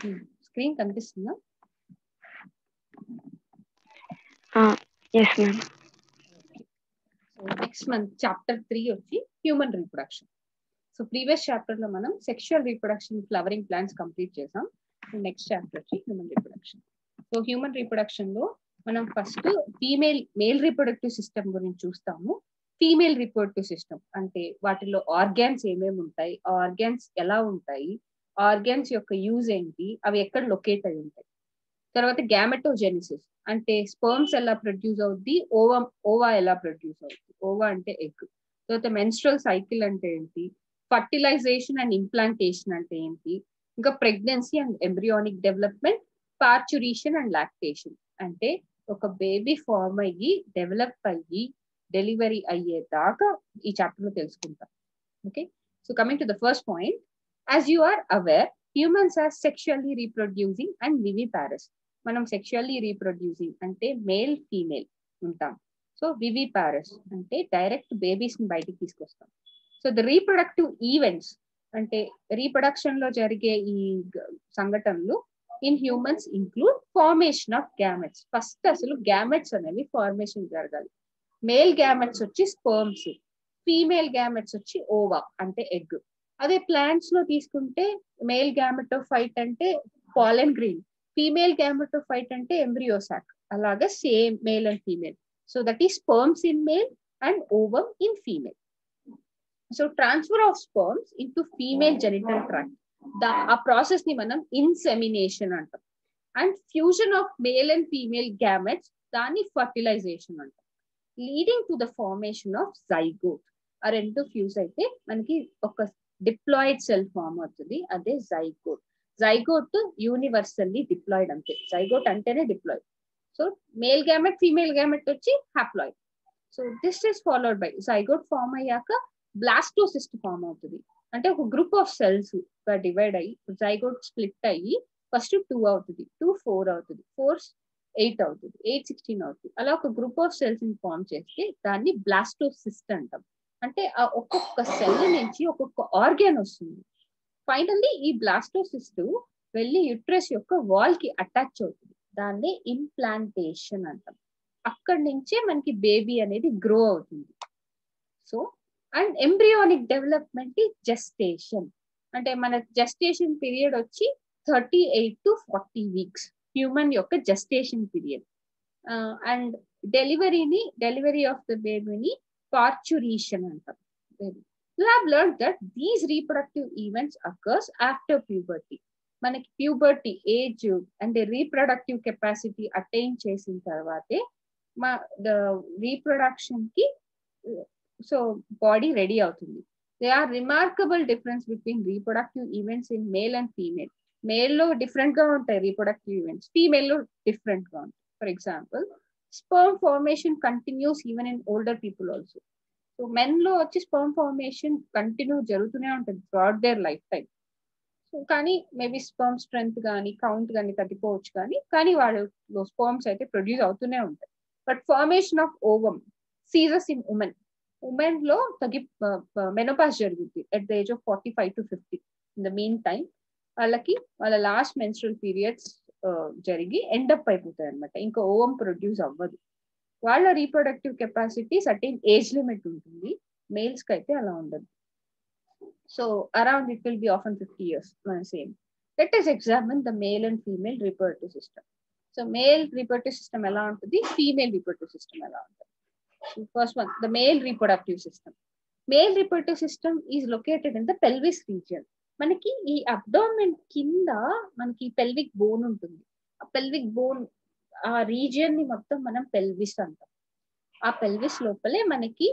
Screen కనిపిస్తుందా yes ma'am so next మన chapter three వచ్చి human reproduction so previous chapter లో మనం sexual reproduction flowering plants complete చేసాం నెక్స్ట్ చాప్టర్ వచ్చి human reproduction so human reproduction లో మనం first female male reproductive system గురించి చూస్తాము ఫీమేల్ రిప్రొడక్టివ్ సిస్టమ్ అంటే వాటిలో ఆర్గాన్స్ ఏమేమి ఉంటాయి ఆ ఆర్గాన్స్ ఎలా ఉంటాయి ఆర్గాన్స్ యొక్క యూజ్ ఏంటి అవి ఎక్కడ లొకేట్ అయి ఉంటాయి తర్వాత గ్యామెటోజెనిసిస్ అంటే స్పర్మ్స్ ఎలా ప్రొడ్యూస్ అవుద్ది ఓవా ఓవా ఎలా ప్రొడ్యూస్ అవుతుంది ఓవా అంటే ఎగ్ తర్వాత మెన్స్ట్రల్ సైకిల్ అంటే ఏంటి ఫర్టిలైజేషన్ అండ్ ఇంప్లాంటేషన్ అంటే ఏంటి ఇంకా pregnancy and embryonic development parturition and lactation అంటే ఒక బేబీ ఫార్మ్ అయ్యి డెవలప్ అయ్యి డెలివరీ అయ్యేదాకా ఈ చాప్టర్ లో తెలుసుకుంటాం okay so coming to the first point as you are aware humans are sexually reproducing and viviparous మనం సెక్షువల్లీ రీప్రొడ్యూసింగ్ అంటే మేల్ ఫీమేల్ ఉంటాం సో వివి ప్యారస్ అంటే డైరెక్ట్ బేబీస్ ని బయటికి తీసుకొస్తాం సో ద రీప్రొడక్టివ్ ఈవెంట్స్ అంటే రీప్రొడక్షన్ లో జరిగే ఈ సంఘటనలు in humans include formation of gametes first అసలు గ్యామెట్స్ అనేవి ఫార్మేషన్ జరగాలి మేల్ గ్యామెట్స్ వచ్చి స్పర్మ్స్ ఫీమేల్ గ్యామెట్స్ వచ్చి ఓవా అంటే ఎగ్ అదే ప్లాంట్స్ లో తీసుకుంటే మేల్ గ్యామెటోఫైట్ అంటే పాలెన్ గ్రీన్ ఫీమేల్ గ్యామెటోఫైట్ అంటే ఎంబ్రియోసాక్ అలాగే same male and female so that ఈ sperms in male and ovum in female so transfer of sperms into female genital tract ఆ process ని మనం insemination అంటాం and fusion of male and female gametes దాన్ని fertilisation అంటాం leading to the formation of zygote ఆ రెండు fuse అయితే మనకి ఒక డిప్లాయిడ్ సెల్ ఫార్మ్ అవుతుంది అదే జైగోట్ జైగోట్ యూనివర్సల్లీ డిప్లాయిడ్ అంతే జైగోట్ అంటేనే diploid so male gamete female gamete వచ్చి haploid so this is followed by zygote form అయ్యాక బ్లాస్టోసిస్ట్ ఫార్మ్ అవుతుంది అంటే ఒక గ్రూప్ ఆఫ్ సెల్స్ గా డివైడ్ అయ్యి జైగోట్ స్ప్లిట్ అయ్యి ఫస్ట్ టూ అవుతుంది టూ ఫోర్ అవుతుంది ఫోర్ ఎయిట్ అవుతుంది ఎయిట్ సిక్స్టీన్ అవుతుంది అలా ఒక గ్రూప్ ఆఫ్ సెల్స్ ని ఫార్మ్ చేస్తే దాన్ని బ్లాస్టోసిస్ట్ అంటాం అంటే ఆ ఒక్కొక్క సెల్ నుంచి ఒక్కొక్క ఆర్గాన్ వస్తుంది ఫైనల్లీ ఈ బ్లాస్టోసిస్ట్ వెళ్ళి యుట్రస్ యొక్క వాల్ కి అటాచ్ అవుతుంది దాన్ని ఇంప్లాంటేషన్ అంటాం అక్కడి నుంచే మనకి బేబీ అనేది గ్రో అవుతుంది so and embryonic development gestation అంటే మన జెస్టేషన్ పీరియడ్ వచ్చి thirty eight to forty weeks human యొక్క జెస్టేషన్ పీరియడ్ అండ్ డెలివరీని డెలివరీ ఆఫ్ ద బేబీని పార్చురీషన్ అంటాం you have learn that these reproductive events occurs after puberty మనకి puberty age అంటే reproductive capacity attain చేసిన తర్వాతే మా ద రీప్రొడక్షన్ కి సో బాడీ రెడీ అవుతుంది they are remarkable difference between reproductive events in male and female male లో different గా ఉంటాయి రీప్రొడక్టివ్ ఈవెంట్స్ ఫీమేల్ లో డిఫరెంట్ గా ఉంటాయి for example sperm formation continues even in older people also so men లో వచ్చి sperm formation continue జరుగుతూనే ఉంటుంది throughout their lifetime so కానీ మేబీ స్పర్మ్ స్ట్రెంగ్త్ కానీ కౌంట్ కానీ తగ్గిపోవచ్చు కానీ కానీ వాళ్ళలో స్పర్మ్స్ అయితే ప్రొడ్యూస్ అవుతూనే ఉంటాయి but formation of ovum ceases in women women లో తగ్గి మెనోపాస్ జరుగుతుంది at the age of forty five to fifty in the mean time వాళ్ళకి వాళ్ళ లాస్ట్ మెన్స్ట్రల్ పీరియడ్స్ జరిగి ఎండప్ అయిపోతాయి అనమాట ఇంకా ఓవం ప్రొడ్యూస్ అవ్వదు వాళ్ళ reproductive capacity certain age limit ఉంటుంది మేల్స్ కి అయితే అలా ఉండదు so around it will be often fifty years మన same let us examine the male and female reproductive system so male reproductive system ఎలా ఉంటుంది ఫీమేల్ రీప్రొడక్టివ్ సిస్టమ్ ఎలా ఉంటుంది first one the male reproductive system male reproductive system is located in the pelvis region మనకి ఈ abdomen కింద మనకి pelvic bone ఉంటుంది ఆ పెల్విక్ బోన్ ఆ రీజియన్ ని మొత్తం మనం పెల్విస్ అంటాం ఆ పెల్విస్ లోపలే మనకి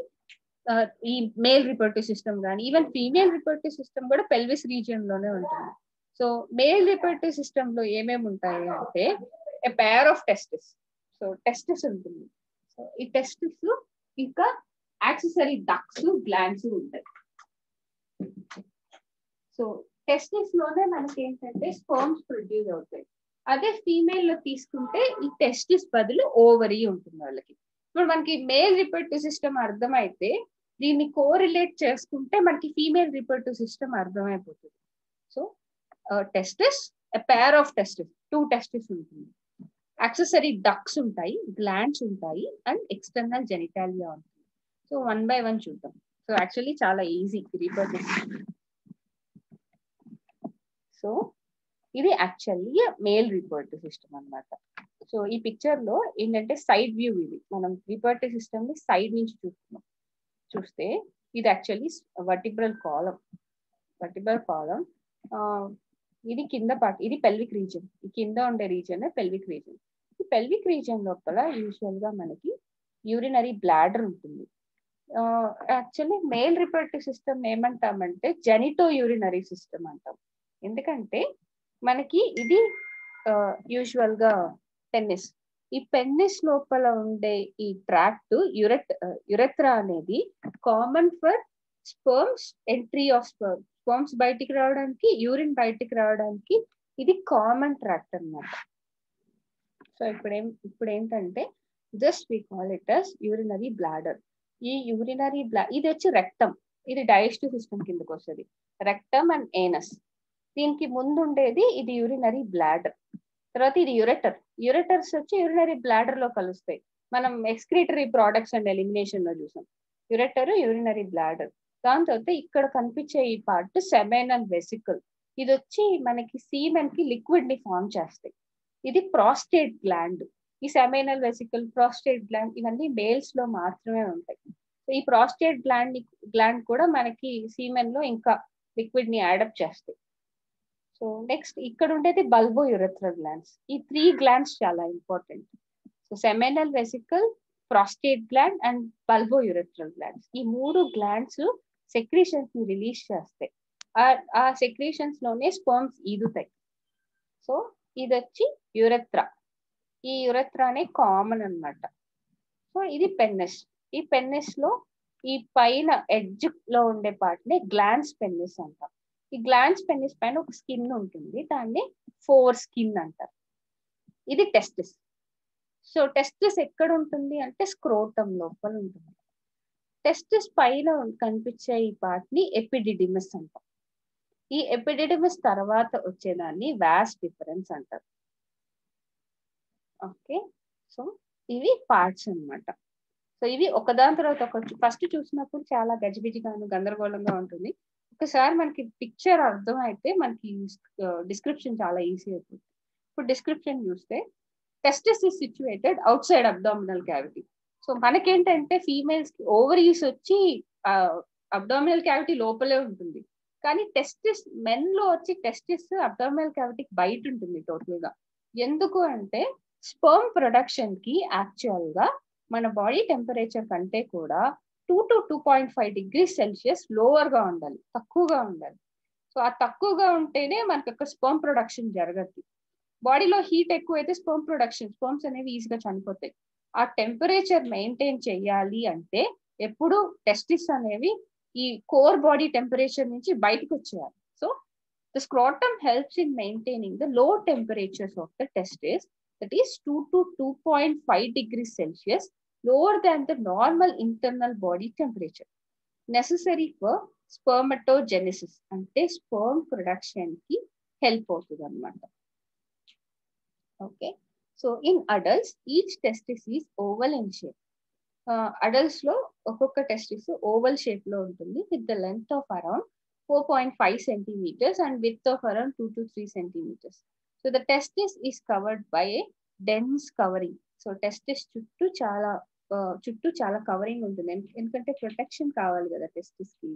ఈ మేల్ రిపొర్టివ్ సిస్టమ్ కానీ ఈవెన్ ఫీమేల్ రిపొర్టివ్ సిస్టమ్ కూడా పెల్విస్ రీజియన్ లోనే ఉంటుంది సో మేల్ రిపొర్టివ్ సిస్టమ్ లో ఏమేమి ఉంటాయి అంటే a pair of testis so testis ఉంటుంది సో ఈ టెస్టిస్ ఇంకా యాక్సెసరీ డక్స్ గ్లాండ్స్ ఉంటాయి సో టెస్టిస్ లోనే మనకి ఏంటంటే స్పర్మ్స్ ప్రొడ్యూస్ అవుతాయి అదే ఫీమేల్ లో తీసుకుంటే ఈ టెస్టిస్ బదులు ఓవరీ ఉంటుంది వాళ్ళకి ఇప్పుడు మనకి మేల్ రిపొర్టివ్ సిస్టమ్ అర్థమైతే దీన్ని కోరిలేట్ చేసుకుంటే మనకి ఫీమేల్ రిపొర్టివ్ సిస్టమ్ అర్థమైపోతుంది so testis pair of testis two testis ఉంటుంది యాక్సెసరీ డక్స్ ఉంటాయి గ్లాండ్స్ ఉంటాయి అండ్ ఎక్స్టర్నల్ జెనిటాలియా ఉంటుంది సో వన్ బై వన్ చూద్దాం సో యాక్చువల్లీ చాలా ఈజీ రీప్రొడ్యూస్ సో ఇది యాక్చువల్లీ మేల్ రిపర్టివ్ సిస్టమ్ అన్నమాట సో ఈ పిక్చర్ లో ఏంటంటే సైడ్ వ్యూ ఇది మనం రిపర్టివ్ సిస్టమ్ ని సైడ్ నుంచి చూస్తున్నాం చూస్తే ఇది actually vertebral column vertebral column ఇది కింద పార్ట్ ఇది పెల్విక్ రీజన్ ఈ కింద ఉండే రీజన్ పెల్విక్ రీజన్ ఈ పెల్విక్ రీజన్ లోపల యూజువల్ గా మనకి యూరినరీ బ్లాడర్ ఉంటుంది యాక్చువల్లీ మేల్ రిప్రొడక్టివ్ సిస్టమ్ ఏమంటామంటే జెనిటో యూరినరీ సిస్టమ్ అంటాం ఎందుకంటే మనకి ఇది యూజువల్ గా పెన్నిస్ ఈ పెన్నిస్ లోపల ఉండే ఈ ట్రాక్ట్ యురెట్ యురెత్రా అనేది common for sperms entry of sperm sperms బయటికి రావడానికి యూరిన్ బయటికి రావడానికి ఇది కామన్ ట్రాక్ట్ అన్నమాట సో ఇప్పుడు ఏం ఇప్పుడు ఏంటంటే just we call it as urinary bladder ఈ యూరినరీ బ్లా ఇది వచ్చి రెక్టమ్ ఇది డైజెస్టివ్ సిస్టమ్ కిందకి వస్తుంది రెక్టమ్ అండ్ ఏనస్ దీనికి ముందు ఉండేది ఇది యూరినరీ బ్లాడర్ తర్వాత ఇది యురెటర్ యురెటర్స్ వచ్చి యూరినరీ బ్లాడర్ లో కలుస్తాయి మనం ఎక్స్క్రీటరీ ప్రోడక్ట్స్ అండ్ ఎలిమినేషన్ లో చూసాం యురెటర్ యూరినరీ బ్లాడర్ దాని తర్వాత ఇక్కడ కనిపించే ఈ పార్ట్ సెమెనల్ వెసికల్ ఇది వచ్చి మనకి సీమెన్ కి లిక్విడ్ ని ఫామ్ చేస్తాయి ఇది ప్రాస్టేట్ గ్లాండ్ ఈ సెమైనల్ వెసికల్ ప్రాస్టేట్ గ్లాండ్ ఇవన్నీ మేల్స్ లో మాత్రమే ఉంటాయి ఈ ప్రాస్టేట్ గ్లాండ్ గ్లాండ్ కూడా మనకి సీమెన్ లో ఇంకా లిక్విడ్ ని యాడప్ చేస్తాయి సో నెక్స్ట్ ఇక్కడ ఉండేది బల్బో యురెథ్రల్ గ్లాండ్స్ ఈ త్రీ గ్లాండ్స్ చాలా important so seminal vesicle prostate gland and bulbourethral glands ఈ మూడు గ్లాండ్స్ సెక్రీషన్స్ ని రిలీజ్ చేస్తాయి ఆ సెక్రీషన్స్ లోనే స్పర్మ్స్ ఈదుతాయి సో ఇది వచ్చి యురెత్రా ఈ యురెత్రానే కామన్ అనమాట సో ఇది పెన్నెస్ ఈ పెన్నెస్ లో ఈ పైన ఎడ్జ్ లో ఉండే పార్ట్ ని గ్లాన్స్ పెన్నిస్ అంటాం ఈ గ్లాన్స్ పెన్నిస్ పైన ఒక స్కిన్ ఉంటుంది దాన్ని ఫోర్ స్కిన్ అంటారు ఇది టెస్టిస్ సో టెస్టిస్ ఎక్కడ ఉంటుంది అంటే స్క్రోటం లోపల ఉంటుంది టెస్టిస్ పైన కనిపించే ఈ పార్ట్ ని ఎపిడిడిమస్ అంటాం ఈ ఎపిడిడిమస్ తర్వాత వచ్చేదాన్ని వ్యాస్ డిఫరెన్స్ అంటారు ఓకే సో ఇవి పార్ట్స్ అనమాట సో ఇవి ఒకదాని తర్వాత ఒక ఫస్ట్ చూసినప్పుడు చాలా గజిబిజిగాను గందరగోళంగా ఉంటుంది ఒకసారి మనకి పిక్చర్ అర్థం అయితే మనకి డిస్క్రిప్షన్ చాలా ఈజీ అవుతుంది ఇప్పుడు డిస్క్రిప్షన్ చూస్తే testis is situated outside abdominal cavity so మనకేంటంటే ఫీమేల్స్ కి ఓవర్ యూస్ వచ్చి అబ్డామినల్ క్యావిటీ లోపలే ఉంటుంది కానీ టెస్టిస్ మెన్ లో వచ్చి టెస్టిస్ అబ్డామినల్ క్యావిటీకి బయట ఉంటుంది టోటల్ గా ఎందుకు అంటే స్పర్మ్ ప్రొడక్షన్ కి యాక్చువల్ గా మన బాడీ టెంపరేచర్ కంటే కూడా two to two point five degree Celsius lower గా ఉండాలి తక్కువగా ఉండాలి సో ఆ తక్కువగా ఉంటేనే మనకి ఒక స్పర్మ్ ప్రొడక్షన్ జరగద్ది బాడీలో హీట్ ఎక్కువ అయితే స్పర్మ్ ప్రొడక్షన్ స్పర్మ్స్ అనేవి ఈజీగా చనిపోతాయి ఆ టెంపరేచర్ మెయింటైన్ చేయాలి అంటే ఎప్పుడు టెస్టిస్ అనేవి ఈ కోర్ బాడీ టెంపరేచర్ నుంచి బయటకు వచ్చేయాలి so the scrotum helps in maintaining the low temperatures of the testis that is two to two point five degree Celsius lower than the normal internal body temperature necessary for spermatogenesis అంటే sperm production కి help అవుతుంది అనమాట okay so in adults each testis is oval in shape adults లో ఒక్కొక్క testis oval shape లో ఉంటుంది with the length of around four point five centimetres and with of around two to three centimetres so the testis is covered by a dense covering so testis చుట్టూ చాలా చుట్టూ చాలా covering ఉంటుంది ఎందుకంటే protection కావాలి కదా టెస్టిస్ కి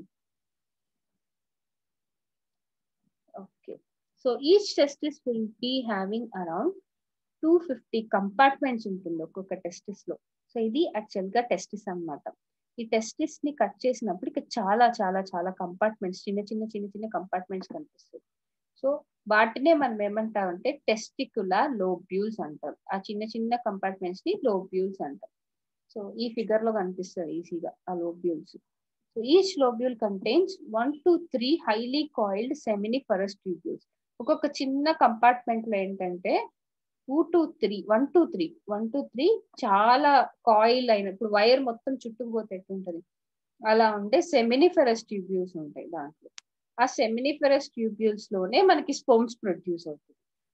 okay so each testis will be having around two fifty compartments ఉంటుంది ఒక్కొక్క టెస్టిస్ లో సో ఇది యాక్చువల్ గా టెస్టిస్ అనమాట ఈ టెస్టిస్ ని కట్ చేసినప్పుడు ఇక్కడ చాలా చాలా చాలా కంపార్ట్మెంట్స్ చిన్న చిన్న చిన్న చిన్న కంపార్ట్మెంట్స్ కనిపిస్తాయి సో వాటినే మనం ఏమంటామంటే టెస్టికులర్ లోబ్యూల్స్ అంటాం ఆ చిన్న చిన్న కంపార్ట్మెంట్స్ ని లోబ్యూల్స్ అంటాం సో ఈ ఫిగర్ లో కనిపిస్తుంది ఈజీగా ఆ lobules so each lobule contains one to three highly coiled seminiferous tubules ఒక్కొక్క చిన్న కంపార్ట్మెంట్ లో ఏంటంటే two to three one to three one to three చాలా కాయిల్ అయిన ఇప్పుడు వైర్ మొత్తం చుట్టుకుపోతే ఎట్లుంటది అలా ఉంటే సెమినిఫెరస్ ట్యూబ్యూల్స్ ఉంటాయి దాంట్లో ఆ సెమినిఫెరస్ ట్యూబ్యూల్స్ లోనే మనకి స్పోమ్స్ ప్రొడ్యూస్ అవుతుంది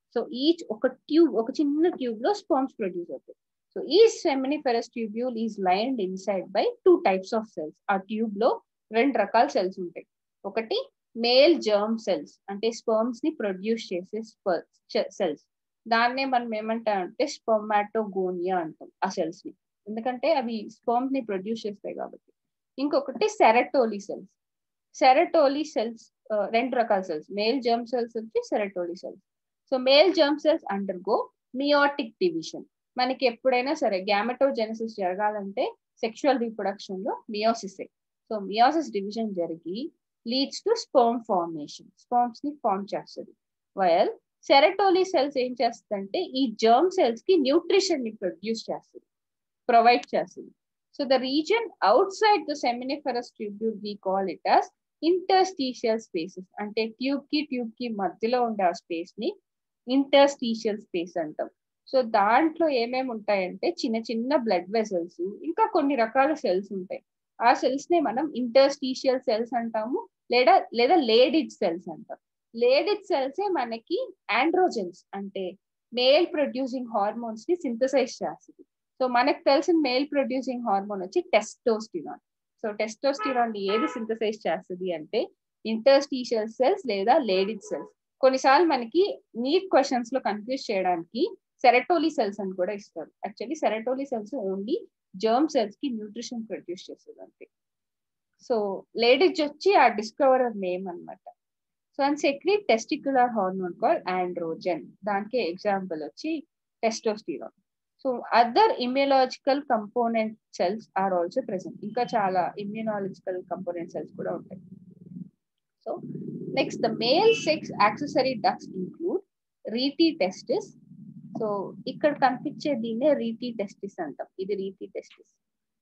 సో ఈచ్ ఒక ట్యూబ్ ఒక చిన్న ట్యూబ్ లో స్పర్మ్స్ ప్రొడ్యూస్ అవుతాయి సో ఈ seminiferous tubule is lined inside by two types of cells ఆ ట్యూబ్ లో రెండు రకాల సెల్స్ ఉంటాయి ఒకటి మేల్ జర్మ్ సెల్స్ అంటే స్పర్మ్స్ ని ప్రొడ్యూస్ చేసే సెల్స్ దాన్నే మనం ఏమంటామంటే స్పర్మాటోగోనియా అంటాం ఆ సెల్స్ ని ఎందుకంటే అవి స్పర్మ్స్ ని ప్రొడ్యూస్ చేస్తాయి కాబట్టి ఇంకొకటి సెరటోలీ సెల్స్ సెరటోలీ సెల్స్ రెండు రకాల సెల్స్ మేల్ జర్మ్ సెల్స్ వచ్చి Sertoli cells so male germ cells undergo meiotic division మనకి ఎప్పుడైనా సరే గ్యామెటోజెనసిస్ జరగాలంటే సెక్షువల్ రీప్రొడక్షన్ లో మియోసిస్ సో మియోసిస్ డివిజన్ జరిగి leads to sperm formation sperms ని ఫార్మ్ చేస్తుంది వైల్ సెరటోలీ సెల్స్ ఏం చేస్తుందంటే ఈ జర్మ్ సెల్స్ కి న్యూట్రిషన్ ని ప్రొడ్యూస్ చేస్తుంది ప్రొవైడ్ చేస్తుంది so the region outside the seminiferous tubule we call it as interstitial spaces అంటే ట్యూబ్ కి ట్యూబ్ కి మధ్యలో ఉండే ఆ స్పేస్ ని ఇంటర్స్టీషియల్ స్పేస్ అంటాం సో దాంట్లో ఏమేమి ఉంటాయంటే చిన్న చిన్న బ్లడ్ వెసల్స్ ఇంకా కొన్ని రకాల సెల్స్ ఉంటాయి ఆ సెల్స్ నే మనం ఇంటర్స్టీషియల్ సెల్స్ అంటాము లేదా లేదా లేడిడ్ సెల్స్ అంటాం లేడిడ్ సెల్సే మనకి ఆండ్రోజెన్స్ అంటే మేల్ ప్రొడ్యూసింగ్ హార్మోన్స్ ని సింథసైజ్ చేస్తుంది సో మనకు తెలిసిన మేల్ ప్రొడ్యూసింగ్ హార్మోన్ వచ్చి టెస్టోస్టిరాన్ సో టెస్టోస్టిరాన్ ఏది సింథసైజ్ చేస్తుంది అంటే ఇంటర్స్టీషియల్ సెల్స్ లేదా లేడిడ్ సెల్స్ కొన్నిసార్లు మనకి నీట్ క్వశ్చన్స్ లో కన్ఫ్యూజ్ చేయడానికి సెరటోలీ సెల్స్ అని కూడా ఇస్తారు actually Sertoli cells only germ cells కి న్యూట్రిషన్ ప్రొడ్యూస్ చేస్తుంది అంతే సో లేడీస్ వచ్చి ఆ డిస్కవరర్ నేమ్ అనమాట so and secrete testicular hormone call androgen దానికి ఎగ్జాంపుల్ వచ్చి testosterone so other immunological component cells are also present ఇంకా చాలా ఇమ్యూనాలజికల్ కంపోనెంట్ సెల్స్ కూడా ఉంటాయి so next the male sex accessory ducts include rete testis so ఇక్కడ కనిపించే దీన్నే రీటీ testis అంటాం ఇది రీటీ టెస్టిస్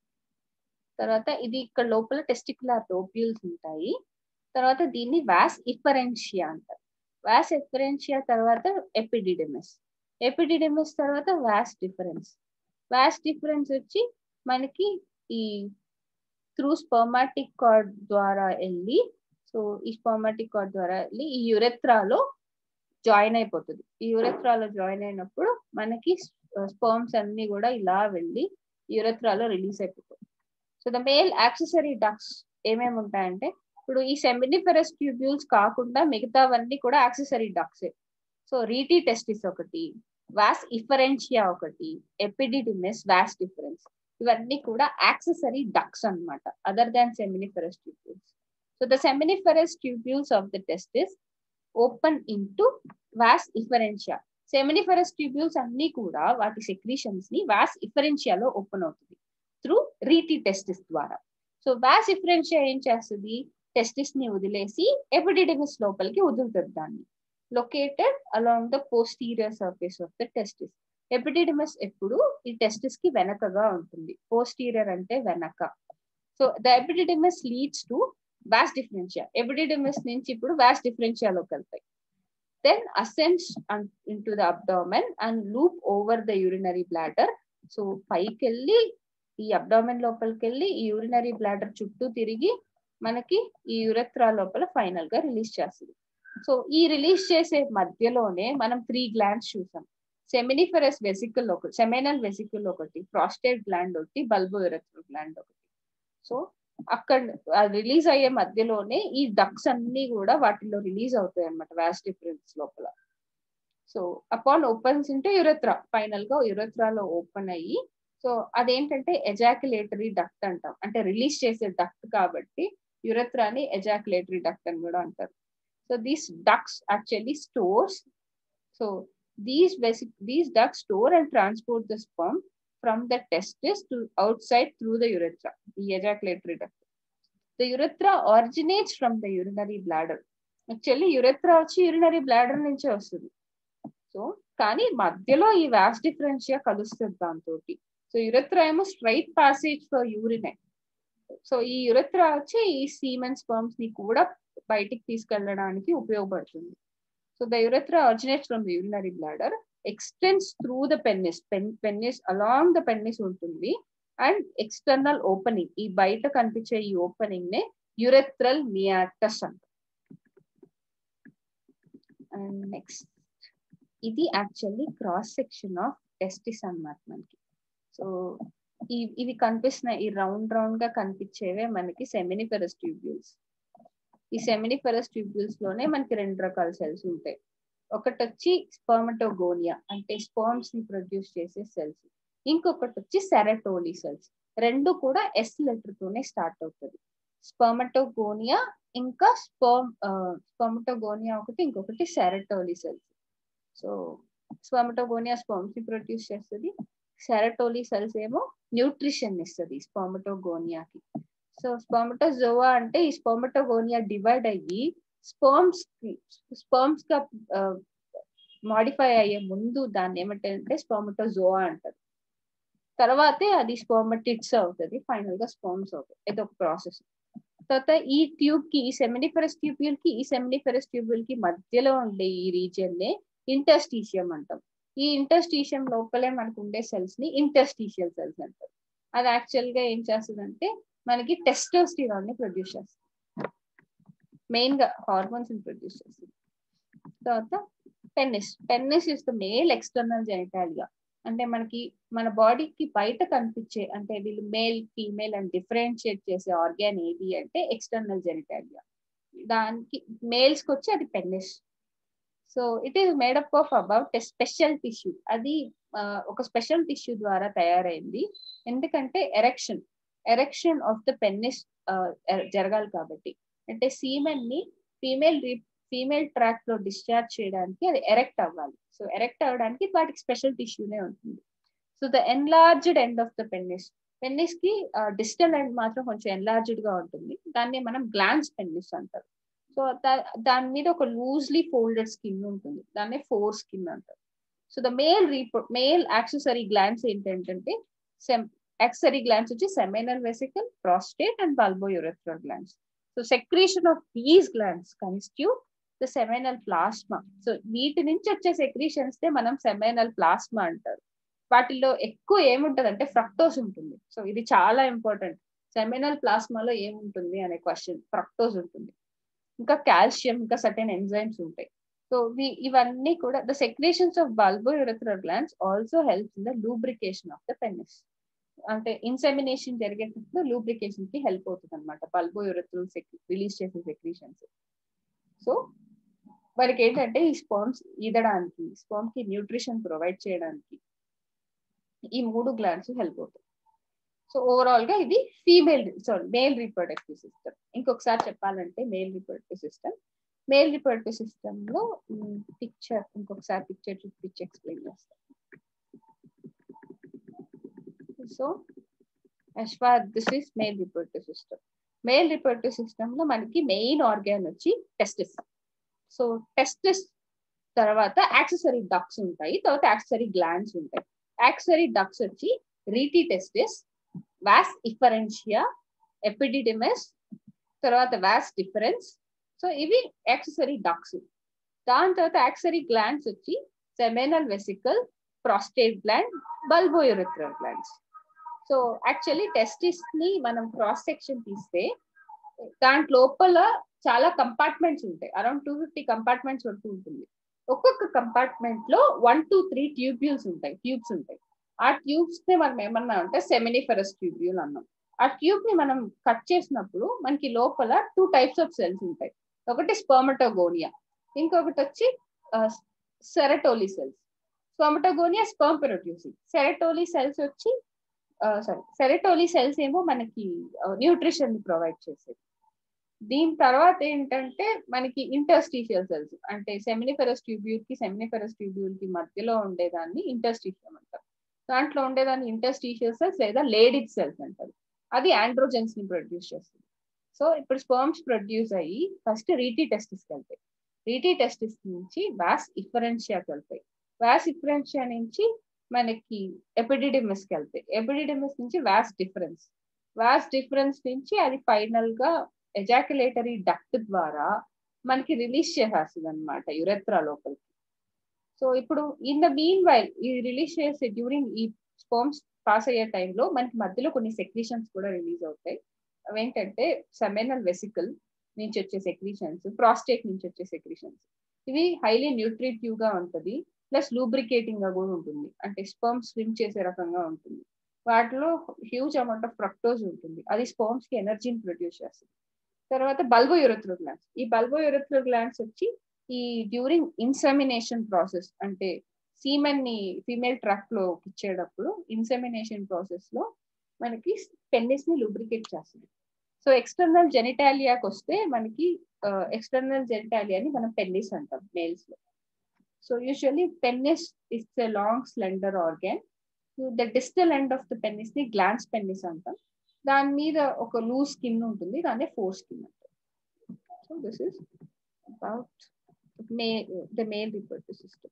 తర్వాత ఇది ఇక్కడ లోపల టెస్టికులర్ లోబ్యూల్స్ ఉంటాయి తర్వాత దీన్ని వాస్ ఇఫరెన్షియా అంటారు వాస్ ఇఫరెన్షియా తర్వాత ఎపిడిడెమిస్ ఎపిడిడెమిస్ తర్వాత వాస్ డిఫరెన్స్ వాస్ డిఫరెన్స్ వచ్చి మనకి ఈ త్రూ స్పర్మాటిక్ కార్డ్ ద్వారా వెళ్ళి సో ఈ స్పర్మాటిక్ కార్డ్ ద్వారా వెళ్ళి ఈ యురెత్రాలో జాయిన్ అయిపోతుంది ఈ యురెత్రాలో జాయిన్ అయినప్పుడు మనకి స్పర్మ్స్ అన్ని కూడా ఇలా వెళ్ళి యురెత్రాలో రిలీజ్ అయిపోతుంది so the male accessory ducts ఏమేమి ఉంటాయంటే ఇప్పుడు ఈ సెమినిఫెరస్ ట్యూబ్యూల్స్ కాకుండా మిగతావన్నీ కూడా యాక్సెసరీ డక్సే సో రీటీ టెస్టిస్ ఒకటి వాస్ ఇఫరెన్షియా ఒకటి ఎపిడిడిమిస్ వాస్ డిఫరెన్స్ ఇవన్నీ కూడా యాక్సెసరీ డక్స్ అనమాట other than seminiferous tubules so the seminiferous tubules of the testis open into vas efferentia seminiferous tubules అన్ని కూడా వాటి సెక్రీషన్స్ ని వాస్ ఇఫరెన్షియాలో ఓపెన్ అవుతుంది త్రూ రీటీ టెస్టిస్ ద్వారా సో వాస్ ఇఫరెన్షియా ఏం చేస్తుంది టెస్టిస్ ని వదిలేసి ఎపిడిడిమిస్ లోపలికి వదులుతుంది దాన్ని located along the posterior surface of the testis epididymis ఎప్పుడు ఈ టెస్టిస్ కి వెనకగా ఉంటుంది పోస్టీరియర్ అంటే వెనక so the epididymis leads to vas deferentia epididymis నుంచి ఇప్పుడు వాస్ డిఫరెన్షియాలోకి వెళ్తాయి then ascends into the abdomen and loop over the urinary bladder so పైకి వెళ్ళి ఈ అబ్డామెన్ లోపలికి వెళ్ళి ఈ యూరినరీ బ్లాడర్ చుట్టూ తిరిగి మనకి ఈ యురత్రా లోపల ఫైనల్ గా రిలీజ్ చేస్తుంది సో ఈ రిలీజ్ చేసే మధ్యలోనే మనం త్రీ గ్లాండ్స్ చూసాం సెమినిఫెరస్ వెసికల్ ఒకటి సెమినల్ వెసికల్ ఒకటి ప్రాస్టేట్ గ్లాండ్ ఒకటి బల్బో యురత్రల్ గ్లాండ్ ఒకటి సో అక్కడ రిలీజ్ అయ్యే మధ్యలోనే ఈ డక్స్ అన్ని కూడా వాటిలో రిలీజ్ అవుతాయి అనమాట వ్యాస్ డిఫరెన్స్ లోపల సో అపాన్ ఓపెన్స్ ఉంటే యురత్రా ఫైనల్ గా యురత్రాలో ఓపెన్ అయ్యి సో అదేంటంటే ఎజాక్యులేటరీ డక్ట్ అంటాం అంటే రిలీజ్ చేసే డక్ట్ కాబట్టి యురత్రాని ఎజాక్యులేటరీ డక్ట్ అని కూడా అంటారు so these ducts actually stores so these basic these ducts store and transport the sperm from the testis to outside through the urethra ఈ ejaculatory duct the urethra originates from the urinary bladder actually urethra వచ్చి urinary bladder నుంచే వస్తుంది so కానీ మధ్యలో ఈ Vyas deferentia కలుస్తుంది దాంతో so urethra ఏమో స్ట్రైట్ ప్యాసేజ్ ఫర్ యూరినే సో ఈ యురెత్రా వచ్చి ఈ సీమెన్ స్పర్మ్స్ ని కూడా బయటికి తీసుకెళ్ళడానికి ఉపయోగపడుతుంది so the urethra originates from the urinary bladder extends through the penis pen penis along the penis ఉంటుంది అండ్ ఎక్స్టర్నల్ ఓపెనింగ్ ఈ బయట కనిపించే ఈ ఓపెనింగ్ నే యురెత్రల్ మియాటస్ అంట అండ్ నెక్స్ట్ ఇది actually cross section of testis అన్నమాట మనకి సో ఈ ఇవి కనిపిస్తున్నాయి ఈ రౌండ్ రౌండ్ గా కనిపించేవే మనకి సెమినిఫెరస్ ట్యూబ్యూల్స్ ఈ సెమినిఫెరస్ ట్యూబ్యూల్స్ లోనే మనకి రెండు రకాల సెల్స్ ఉంటాయి ఒకటి వచ్చి స్పర్మటోగోనియా అంటే స్పర్మ్స్ ని ప్రొడ్యూస్ చేసే సెల్స్ ఇంకొకటి వచ్చి సెరటోలీ సెల్స్ రెండు కూడా ఎస్ లెటర్ తోనే స్టార్ట్ అవుతుంది స్పర్మటోగోనియా ఇంకా స్పర్మ్ స్పర్మటోగోనియా ఒకటి ఇంకొకటి Sertoli cells so spermatogonia sperms ని ప్రొడ్యూస్ చేస్తుంది సెరటోలీ సెల్స్ ఏమో న్యూట్రిషన్ ఇస్తుంది స్పర్మటోగోనియాకి సో స్పర్మటోజోవా అంటే ఈ స్పర్మటోగోనియా డివైడ్ అయ్యి స్పర్మ్స్ స్పర్మ్స్ గా మాడిఫై అయ్యే ముందు దాన్ని ఏమంటే స్పర్మటోజోవా అంటారు తర్వాతే అది స్పర్మటిడ్స్ అవుతుంది ఫైనల్ గా స్పర్మ్స్ అవుతుంది ఇది ఒక ప్రాసెస్ తర్వాత ఈ ట్యూబ్ కి ఈ సెమినిఫెరస్ ట్యూబ్యూల్ కి ఈ సెమినిఫెరస్ ట్యూబ్యూల్ కి మధ్యలో ఉండే ఈ రీజియన్ నే ఇంటర్స్టీషియం అంటాం ఈ ఇంటర్స్టీషియం లోపలే మనకు ఉండే సెల్స్ ని ఇంటర్స్టీషియల్ సెల్స్ అంటారు అది యాక్చువల్ గా ఏం చేస్తుందంటే మనకి టెస్టోస్టిరాన్ ని ప్రొడ్యూస్ చేస్తుంది మెయిన్ గా హార్మోన్స్ ని ప్రొడ్యూస్ చేస్తుంది తర్వాత penis penis is the male external genitalia అంటే మనకి మన బాడీకి బయట కనిపించే అంటే వీళ్ళు మేల్ ఫీమేల్ అని డిఫరెన్షియేట్ చేసే ఆర్గాన్ ఏది అంటే ఎక్స్టర్నల్ జెనిటాలియా దానికి మేల్స్ కి వచ్చి అది penis so it is made up of about special tissue అది ఒక స్పెషల్ టిష్యూ ద్వారా తయారైంది ఎందుకంటే erection erection of the penis జరగాలి కాబట్టి అంటే సీమెన్ ని ఫీమేల్ ఫీమేల్ ట్రాక్ లో డిశ్చార్జ్ చేయడానికి అది ఎరెక్ట్ అవ్వాలి సో ఎరెక్ట్ అవ్వడానికి వాటికి స్పెషల్ టిష్యూనే ఉంటుంది so the enlarged end of the penis penis కి డిజిటల్ ఎండ్ మాత్రం కొంచెం ఎన్లార్జ్డ్ గా ఉంటుంది దాన్ని మనం గ్లాన్స్ పెన్నిస్ అంటారు సో దాని మీద ఒక లూజ్లీ ఫోల్డెడ్ స్కిన్ ఉంటుంది దాన్ని ఫోర్ స్కిన్ అంటారు so the male repro male accessory glands ఏంటంటే సెమ్ యాక్సెసరీ గ్లాన్స్ వచ్చి seminal vesicle prostate and bulbourethral glands so secretion of these glands constitute the seminal plasma so వీటి నుంచి వచ్చే secretions మనం సెమైనల్ ప్లాస్మా అంటారు వాటిల్లో ఎక్కువ ఏముంటది అంటే ఫ్రక్టోస్ ఉంటుంది సో ఇది చాలా ఇంపార్టెంట్ సెమైనల్ ప్లాస్మాలో ఏముంటుంది అనే క్వశ్చన్ ఫ్రక్టోస్ ఉంటుంది ఇంకా కాల్షియం ఇంకా సర్టెన్ ఎంజైమ్స్ ఉంటాయి సో ఇవన్నీ కూడా the secretions of bulbourethral glands also helps in the lubrication of the penis అంటే ఇన్సెమినేషన్ జరిగేటప్పుడు లూబ్రికేషన్ కి హెల్ప్ అవుతుంది అనమాట బల్బో యురెథ్రల్ రిలీజ్ చేసే సెక్రీషన్స్ సో వారికి ఏంటంటే ఈ స్పామ్స్ ఈదడానికి స్పామ్ కి న్యూట్రిషన్ ప్రొవైడ్ చేయడానికి ఈ మూడు గ్లాండ్స్ హెల్ప్ అవుతాయి సో ఓవరాల్ గా ఇది female sorry male reproductive system ఇంకొకసారి చెప్పాలంటే male reproductive system male reproductive system లో పిక్చర్ ఇంకొకసారి పిక్చర్ చూపించి ఎక్స్ప్లెయిన్ చేస్తాం so as far this is male reproductive system male reproductive system లో మనకి మెయిన్ ఆర్గాన్ వచ్చి టెస్టిస్ సో టెస్టిస్ తర్వాత యాక్సెసరీ డక్స్ ఉంటాయి తర్వాత యాక్సెసరీ గ్లాండ్స్ ఉంటాయి యాక్సెసరీ డక్స్ వచ్చి rete testis vas efferentia epididymis తర్వాత వాస్ డిఫరెన్స్ సో ఇవి యాక్సెసరీ డక్స్ దాని తర్వాత యాక్సెసరీ గ్లాండ్స్ వచ్చి seminal vesicle prostate gland bulbourethral glands so actually testis ని మనం క్రాస్ సెక్షన్ తీస్తే దాంట్ లోపల చాలా కంపార్ట్మెంట్స్ ఉంటాయి అరౌండ్ టూ ఫిఫ్టీ కంపార్ట్మెంట్స్ వరకు ఉంటుంది ఒక్కొక్క కంపార్ట్మెంట్ లో వన్ టూ త్రీ ట్యూబ్యూల్స్ ఉంటాయి ట్యూబ్స్ ఉంటాయి ఆ ట్యూబ్స్ ని మనం ఏమన్నా అంటే సెమినిఫెరస్ ట్యూబ్యూల్ అన్నాం ఆ ట్యూబ్ ని మనం కట్ చేసినప్పుడు మనకి లోపల టూ టైప్స్ ఆఫ్ సెల్స్ ఉంటాయి ఒకటి స్పర్మటోగోనియా ఇంకొకటి వచ్చి Sertoli cells spermatogonia sperm producing Sertoli cells వచ్చి సారీ సెరటోలీ సెల్స్ ఏమో మనకి న్యూట్రిషన్ ని ప్రొవైడ్ చేసేది దీని తర్వాత ఏంటంటే మనకి ఇంటర్స్టీషియల్ సెల్స్ అంటే సెమినిఫెరస్ ట్యూబ్యూల్ కి సెమినిఫెరస్ ట్యూబ్యూల్ కి మధ్యలో ఉండేదాన్ని ఇంటర్స్టీషియం అంటారు దాంట్లో ఉండేదాన్ని ఇంటర్స్టీషియల్ సెల్స్ లేదా లేడిడ్ సెల్స్ అంటారు అది ఆండ్రోజెన్స్ ని ప్రొడ్యూస్ చేస్తుంది సో ఇప్పుడు స్పర్మ్స్ ప్రొడ్యూస్ అయ్యి ఫస్ట్ రీటీ టెస్టిస్కి వెళ్తాయి రీటీ టెస్టిస్ నుంచి వాస్ ఇఫరెన్షియాకి వెళ్తాయి వాస్ ఇఫరెన్షియా నుంచి మనకి ఎపిడిడిమిస్ కి వెళ్తాయి ఎపిడిడిమిస్ నుంచి వాస్ డిఫరెన్స్ వాస్ డిఫరెన్స్ నుంచి అది ఫైనల్ గా ఎజాక్యులేటరీ డక్ట్ ద్వారా మనకి రిలీజ్ చేసేస్తుంది అనమాట యురెత్రా లోపలికి సో ఇప్పుడు ఇన్ ద మీన్ వైల్ ఈ రిలీజ్ చేసే డ్యూరింగ్ ఈ స్పోమ్స్ పాస్ అయ్యే టైంలో మనకి మధ్యలో కొన్ని సెక్రీషన్స్ కూడా రిలీజ్ అవుతాయి అవేంటంటే సెమెనల్ వెసికల్ నుంచి వచ్చే సెక్రీషన్స్ ప్రాస్టేట్ నుంచి వచ్చే సెక్రీషన్స్ ఇవి హైలీ న్యూట్రిటివ్ గా ఉంటది ప్లస్ లూబ్రికేటింగ్ గా కూడా ఉంటుంది అంటే స్పర్మ్ స్విమ్ చేసే రకంగా ఉంటుంది వాటిలో హ్యూజ్ అమౌంట్ ఆఫ్ ఫ్రక్టోజ్ ఉంటుంది అది స్పర్మ్స్ కి ఎనర్జీని ప్రొడ్యూస్ చేస్తుంది తర్వాత బల్బో యూరత్రో గ్లాండ్స్ ఈ బల్బో యూరత్రో గ్లాండ్స్ వచ్చి ఈ డ్యూరింగ్ ఇన్సెమినేషన్ ప్రాసెస్ అంటే సీమెన్ ని ఫీమేల్ ట్రాక్ లో ఇచ్చేటప్పుడు ఇన్సెమినేషన్ ప్రాసెస్ లో మనకి పెన్నిస్ ని లూబ్రికేట్ చేస్తుంది సో ఎక్స్టర్నల్ జెనిటాలియాకి వస్తే మనకి ఎక్స్టర్నల్ జెనిటాలియాని మనం పెన్నిస్ అంటాం మేల్స్ లో so usually penis is a long slender organ the distal end of the penis ని గ్లాన్స్ పెన్నిస్ అంటాం దాని మీద ఒక లూజ్ స్కిన్ ఉంటుంది దాన్ని ఫోర్ స్కిన్ అంటాం so this is about may the male reproductive system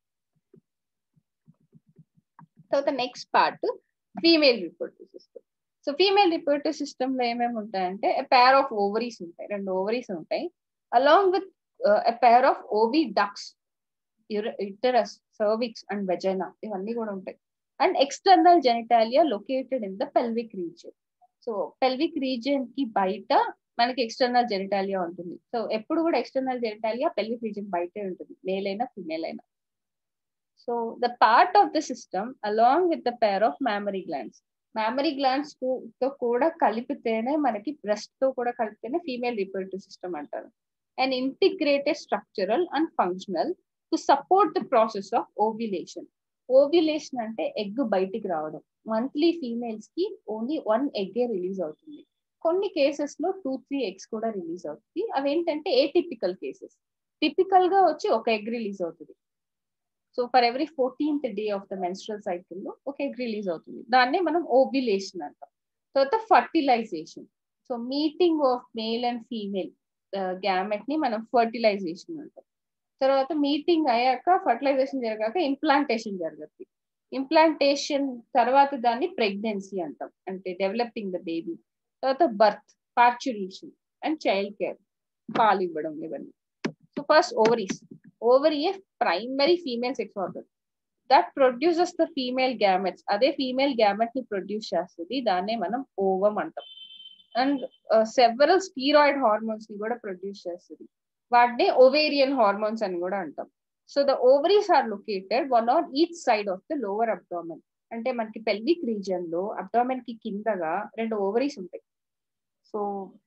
తర్వాత next part female reproductive system so female reproductive system లో ఏమేమి ఉంటాయంటే పేర్ ఆఫ్ ఓవరీస్ ఉంటాయి రెండు ఓవరీస్ ఉంటాయి along with pair of oviducts uterus cervix and vagina ఇవన్నీ కూడా ఉంటాయి and external genitalia located in the pelvic region so pelvic region కి బయట మనకి ఎక్స్టర్నల్ జెనిటాలియా ఉంటుంది సో ఎప్పుడు కూడా ఎక్స్టర్నల్ జెనిటాలియా పెల్విక్ రీజియన్ బయటే ఉంటుంది మేల్ అయినా ఫిమేల్ అయినా so the part of the system along with the pair of mammary glands mammary glands తో కూడా కలిపితేనే మనకి బ్రెస్ట్ తో కూడా కలిపితేనే ఫీమేల్ రిప్రొడక్టివ్ సిస్టమ్ అంటారు and integrated structural and functional to support the process of ovulation ovulation అంటే egg బయటికి రావడం మంత్లీ ఫీమేల్స్ కి ఓన్లీ వన్ ఎగ్గే రిలీజ్ అవుతుంది కొన్ని కేసెస్ లో టూ త్రీ ఎగ్స్ కూడా రిలీజ్ అవుతుంది అవి ఏంటంటే ఏ టిపికల్ కేసెస్ టిపికల్ గా వచ్చి ఒక ఎగ్ రిలీజ్ అవుతుంది so for every fourteenth day of the menstrual cycle లో ఒక ఎగ్ రిలీజ్ అవుతుంది దాన్నే మనం ఓవ్యులేషన్ అంటాం తర్వాత fertilization so meeting of male and female gamete ని మనం ఫర్టిలైజేషన్ అంటాం తర్వాత మీటింగ్ అయ్యాక ఫర్టిలైజేషన్ జరగాక ఇంప్లాంటేషన్ జరుగుతుంది ఇంప్లాంటేషన్ తర్వాత దాన్ని ప్రెగ్నెన్సీ అంటాం అంటే డెవలపింగ్ ద బేబీ తర్వాత birth parturition and child care పాలు ఇవ్వడం ఇవన్నీ so first ovaries ovary a primary female sex organ that produces the female gametes అదే ఫీమేల్ గ్యామెట్ ని ప్రొడ్యూస్ చేస్తుంది దాన్నే మనం ఓవం అంటాం అండ్ సెవరల్ స్టీరాయిడ్ హార్మోన్స్ ని కూడా ప్రొడ్యూస్ చేస్తుంది వాటిని ఓవేరియన్ హార్మోన్స్ అని కూడా అంటాం so the ovaries are located one on each side of the lower abdomen అంటే మనకి పెల్విక్ రీజియన్ లో అబ్డామెన్ కి కిందగా రెండు ఓవరీస్ ఉంటాయి సో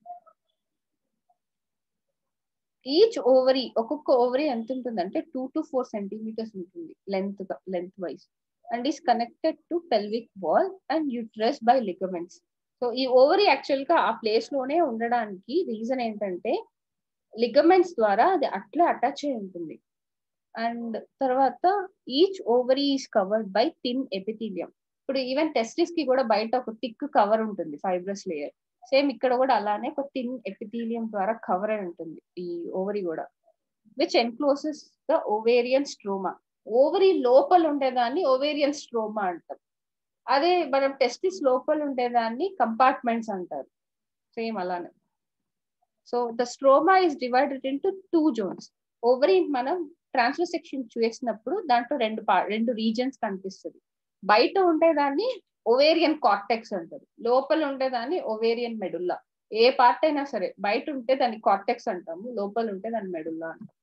ఈచ్ ఓవరీ ఒక్కొక్క ఓవరీ ఎంత ఉంటుంది అంటే టూ టు ఫోర్ సెంటీమీటర్స్ ఉంటుంది length lengthwise and is connected to pelvic wall and uterus by ligaments so ఈ ఓవరీ యాక్చువల్ గా ఆ ప్లేస్ లోనే ఉండడానికి రీజన్ ఏంటంటే లిగమెంట్స్ ద్వారా అది అట్లా అటాచ్ అయి ఉంటుంది అండ్ తర్వాత each ovary is covered by thin epithelium ఇప్పుడు ఈవెన్ టెస్టిస్ కి కూడా బయట ఒక థిక్ కవర్ ఉంటుంది ఫైబ్రస్ లేయర్ సేమ్ ఇక్కడ కూడా అలానే ఒక థిన్ ఎపిథీలియం ద్వారా కవర్ అయి ఉంటుంది ఈ ఓవరీ కూడా which encloses the ovarian stroma ovary లోపల ఉండేదాన్ని ఓవేరియన్ స్ట్రోమా అంటాం అదే మనం టెస్టిస్ లోపల ఉండేదాన్ని కంపార్ట్మెంట్స్ అంటారు సేమ్ అలానే so the stroma is divided into two zones ovary మనం ట్రాన్స్ఫర్ సెక్షన్ చేసినప్పుడు దాంట్లో రెండు రెండు రీజన్స్ కనిపిస్తుంది బయట ఉండేదాన్ని ఓవేరియన్ కార్టెక్స్ అంటారు లోపల ఉండేదాన్ని ఓవేరియన్ మెడుల్లా ఏ పార్ట్ అయినా సరే బయట ఉంటే దాన్ని కార్టెక్స్ అంటాము లోపల ఉంటే దాన్ని మెడుల్లా అంటాం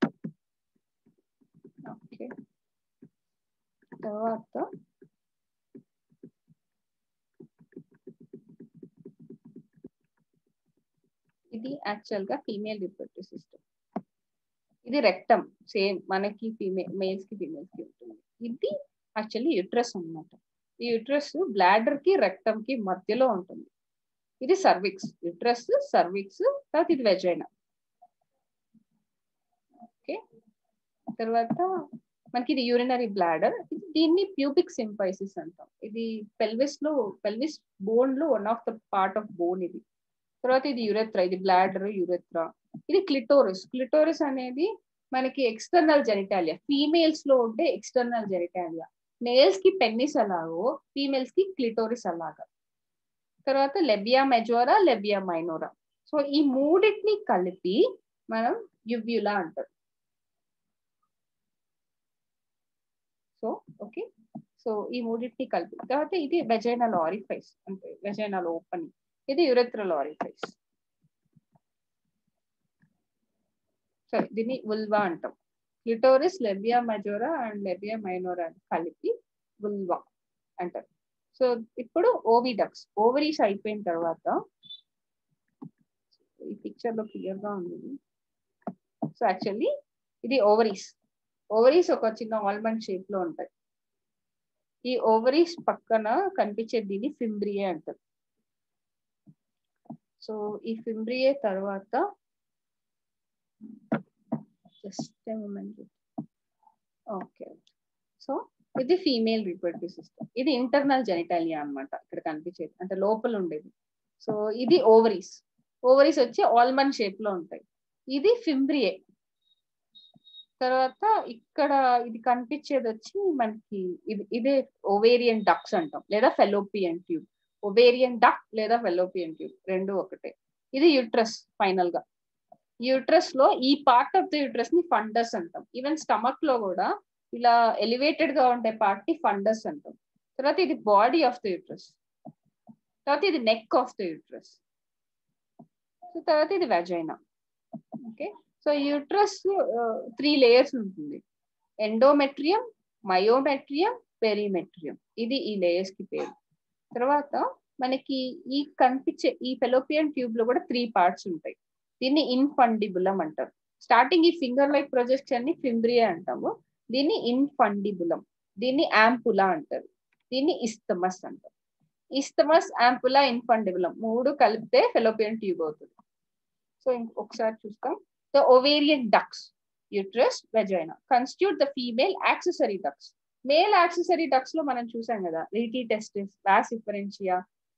ఓకే తర్వాత ఇది యాక్చువల్ గా ఫీమేల్ రిప్రొడక్టివ్ సిస్టమ్ ఇది రెక్టమ్ సేమ్ మనకి ఫీమేల్ మేల్స్ కి ఫీమేల్స్ కి ఉంటుంది ఇది యాక్చువల్లీ యుట్రస్ అనమాట ఈ యుట్రస్ బ్లాడర్ కి రెక్టమ్ కి మధ్యలో ఉంటుంది ఇది సర్విక్స్ యుట్రస్ సర్విక్స్ తర్వాత ఇది వెజైనా ఓకే తర్వాత మనకి ఇది యూరినరీ బ్లాడర్ దీన్ని ప్యూపిక్ సింపైసిస్ అంటాం ఇది పెల్విస్ లో పెల్విస్ బోన్ లో one of the part of bone ఇది తర్వాత ఇది యురెత్రా ఇది బ్లాడర్ యురెత్రా ఇది క్లిటోరిస్ క్లిటోరిస్ అనేది మనకి ఎక్స్టర్నల్ జెనిటాలియా ఫీమేల్స్ లో ఉంటే ఎక్స్టర్నల్ జెనిటాలియా మేల్స్ కి పెన్నిస్ అలాగో ఫీమేల్స్ కి క్లిటోరిస్ అలాగా తర్వాత లెబియా మెజోరా లెబియా మైనోరా సో ఈ మూడింటిని కలిపి మనం యువ్యులా అంటారు సో ఓకే సో ఈ మూడింటిని కలిపి తర్వాత ఇది వెజైనల్ ఆరిఫైస్ అంటే వెజైనల్ ఓపెనింగ్ ఇది యురెత్రల్ ఆరిఫైస్ సరే దీన్ని ఉల్వా అంటాం క్లిటోరిస్ లెబియా మజోరా అండ్ లెబియా మైనోరా కలిపి బుల్వా అంటారు సో ఇప్పుడు ఓవిడక్స్ ఓవరీస్ అయిపోయిన తర్వాత ఈ పిక్చర్ లో క్లియర్ గా ఉంది సో యాక్చువల్లీ ఇది ఓవరీస్ ఓవరీస్ ఒక చిన్న ఆల్మండ్ షేప్ లో ఉంటాయి ఈ ఓవరీస్ పక్కన కనిపించే దీన్ని ఫింబ్రియే అంటారు సో ఈ ఫింబ్రియే తర్వాత జస్ట్ మూమెంట్ ఓకే సో ఇది ఫీమేల్ రిప్రొడక్టివ్ సిస్టమ్ ఇది ఇంటర్నల్ జెనిటాలియా అన్నమాట ఇక్కడ కనిపించేది అంటే లోపల ఉండేది సో ఇది ఓవరీస్ ఓవరీస్ వచ్చి ఆల్మండ్ షేప్ లో ఉంటాయి ఇది ఫింబ్రియే తర్వాత ఇక్కడ ఇది కనిపించేది వచ్చి మనకి ఇది ఇదే ఓవేరియన్ డక్స్ అంటాం లేదా ఫెలోపియన్ ట్యూబ్ ఒవేరియన్ డక్ లేదా ఫెలోపియన్ ట్యూబ్ రెండు ఒకటే ఇది యూట్రస్ ఫైనల్ గా యూట్రస్ లో ఈ పార్ట్ ఆఫ్ ద యూట్రస్ ని ఫండస్ అంటాం ఈవెన్ స్టమక్ లో కూడా ఇలా ఎలివేటెడ్ గా ఉండే పార్ట్ ని ఫండస్ అంటాం తర్వాత ఇది బాడీ ఆఫ్ ద యూట్రస్ తర్వాత ఇది నెక్ ఆఫ్ ద యూట్రస్ తర్వాత ఇది vagina okay so uterus three layers ఉంటుంది ఎండోమెట్రియం మయోమెట్రియం పెరిమెట్రియం ఇది ఈ లేయర్స్ కి పేరు తర్వాత మనకి ఈ కనిపించే ఈ ఫెలోపియన్ ట్యూబ్ లో కూడా త్రీ పార్ట్స్ ఉంటాయి దీన్ని ఇన్ఫండిబులం అంటారు స్టార్టింగ్ ఈ ఫింగర్ లైక్ ప్రొజెక్షన్ ని ఫింబ్రియా అంటాము దీన్ని ఇన్ఫండిబులం దీన్ని యాంపులా అంటారు దీన్ని ఇస్తమస్ అంటారు ఇస్తమస్ యాంపులా ఇన్ఫండిబులం మూడు కలిపితే ఫెలోపియన్ ట్యూబ్ అవుతుంది సో ఒకసారి చూస్తాం the ovarian ducts uterus vagina constitute the female accessory ducts male accessory ducts లో మనం చూసాం కదా రీటీ టెస్టిస్ వాస్ ఇఫరెన్షియా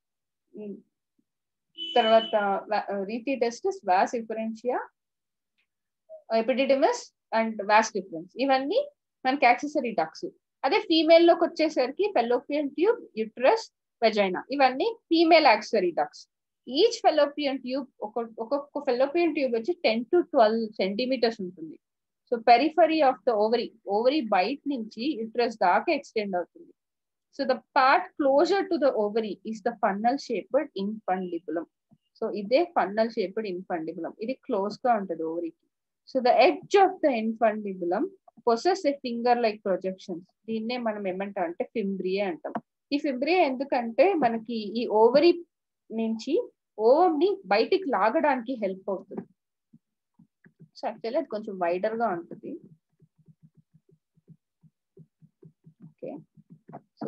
తర్వాత rete testis vas efferentia epididymis and vas deferens ఇవన్నీ మనకి యాక్సెసరీ డక్స్ అదే ఫీమేల్ లోకి వచ్చేసరికి ఫెలోపియన్ ట్యూబ్ యూట్రస్ వెజైనా ఇవన్నీ female accessory ducts each fallopian tube ఒక్కొక్క ఫెలోపియన్ ట్యూబ్ వచ్చి టెన్ టు ట్వెల్వ్ సెంటీమీటర్స్ ఉంటుంది so periphery of the ovary ovary బయట నుంచి యూట్రస్ దాకా ఎక్స్టెండ్ అవుతుంది so the part closer to the ovary is the funnel shaped infundibulum so ఇదే funnel shaped infundibulum ఇది close గా ఉంటుంది ఓవరీకి so the edge of the infundibulum possess a finger like projections దీన్నే మనం ఏమంటాం అంటే ఫింబ్రియే అంటాం ఈ ఫింబ్రియే ఎందుకంటే మనకి ఈ ఓవరీ నుంచి ఓవం ని బయటికి లాగడానికి హెల్ప్ అవుతుంది సో యాక్చువల్లీ అది కొంచెం వైడర్ గా ఉంటుంది okay so